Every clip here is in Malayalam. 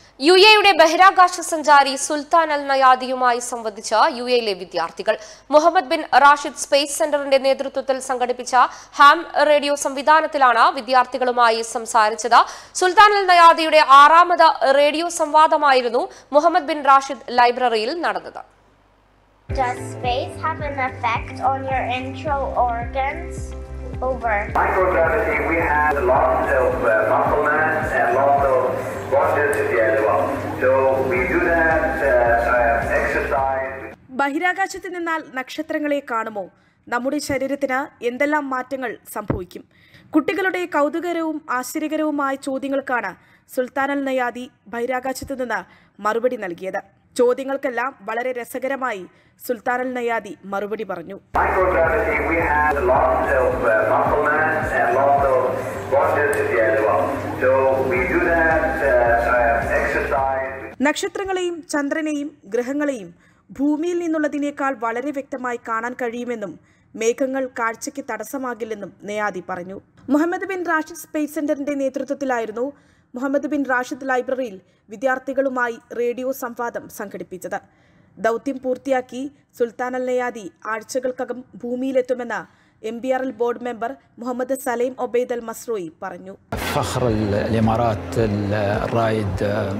യു എയുടെ ബഹിരാകാശ സഞ്ചാരി സുൽത്താൻ അൽ നയാദിയുമായി സംവദിച്ച യു എയിലെ വിദ്യാർത്ഥികൾ മുഹമ്മദ് ബിൻ റാഷിദ് സ്പേസ് സെന്ററിന്റെ നേതൃത്വത്തിൽ സംഘടിപ്പിച്ച ഹാം റേഡിയോ സംവിധാനത്തിലാണ് വിദ്യാർത്ഥികളുമായി സംസാരിച്ചത് സുൽത്താൻ അൽ നയാദിയുടെ ആറാമത് റേഡിയോ സംവാദമായിരുന്നു മുഹമ്മദ് ബിൻ റാഷിദ് ലൈബ്രറിയിൽ നടന്നത് Does space have an effect on your internal organs? Over. Microgravity, we have lots of uh, muscle mass and lots of bone density as well. So we do that uh, uh, exercise. ബഹിരാകാശത്ത് നിന്നാൽ നക്ഷത്രങ്ങളെ കാണുമോ നമ്മുടെ ശരീരത്തിന് എന്തെല്ലാം മാറ്റങ്ങൾ സംഭവിക്കും കുട്ടികളുടെ കൗതുകരവും ആശ്ചര്യകരവുമായ ചോദ്യങ്ങൾക്കാണ് സുൽത്താൻ അൽ നയാദി ബഹിരാകാശത്ത് നിന്ന് മറുപടി നൽകിയത് ചോദ്യങ്ങൾക്കെല്ലാം വളരെ രസകരമായി സുൽത്താൻ അൽ നയാദി മറുപടി പറഞ്ഞു Microgravity, we have lots of uh, muscle mass and lots of bone density as well. So we do that uh, uh, exercise. നക്ഷത്രങ്ങളെയും ചന്ദ്രനെയും ഗ്രഹങ്ങളെയും ഭൂമിയിൽ നിന്നുള്ളതിനേക്കാൾ വളരെ വ്യക്തമായി കാണാൻ കഴിയുമെന്നും മേഘങ്ങൾ കാഴ്ചയ്ക്ക് തടസ്സമാകില്ലെന്നും നയാദി പറഞ്ഞു മുഹമ്മദ് ബിൻ റാഷിദ് സ്പേസ് സെന്ററിന്റെ നേതൃത്വത്തിലായിരുന്നു മുഹമ്മദ് ബിൻ റാഷിദ് ലൈബ്രറിയിൽ വിദ്യാർത്ഥികളുമായി റേഡിയോ സംവാദം സംഘടിപ്പിച്ചത് ദൗത്യം പൂർത്തിയാക്കി സുൽത്താൻ അൽ നയാദി ആഴ്ചകൾക്കകം ഭൂമിയിലെത്തുമെന്ന് M B R L board member Mohammed Salim Obaid Al Mazrouei പറഞ്ഞു فخر الامارات الرائد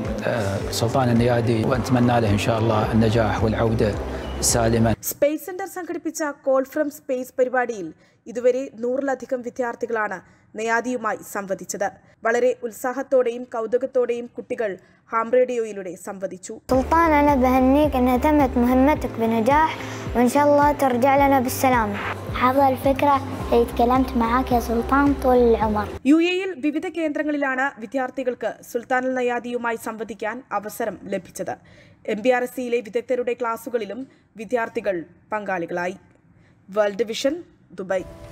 سلطان النيادي ونتمنى له ان شاء الله النجاح والعوده سالما സ്പേസ് സെന്റർ സംഘടിപ്പിച്ച കോൾ ഫ്രം സ്പേസ് പരിപാടിയിൽ ഇതുവരെ നൂറിലധികം വിദ്യാർത്ഥികളാണ് നയാദിയുമായി സംവദിച്ചത് വളരെ ഉത്സാഹത്തോടെയും കൗതുകത്തോടെയും കുട്ടികൾ ഹാം റേഡിയോയിലൂടെ സംവദിച്ചു سلطان أنا بهنيك أن تمت مهمتك بنجاح وإن شاء الله ترجع لنا بالسلامة حافظ الفكرة اللي تكلمت معاك يا سلطان طول العمر യു എയിൽ വിവിധ കേന്ദ്രങ്ങളിലാണ് വിദ്യാർത്ഥികൾക്ക് സുൽത്താൻ അൽ നയാദിയുമായി സംവദിക്കാൻ അവസരം ലഭിച്ചത് എം ബി ആർ എസ് സിയിലെ വിദഗ്ധരുടെ ക്ലാസുകളിലും വിദ്യാർത്ഥികൾ പങ്കാളികളായി വേൾഡ് വിഷൻ ദുബായ്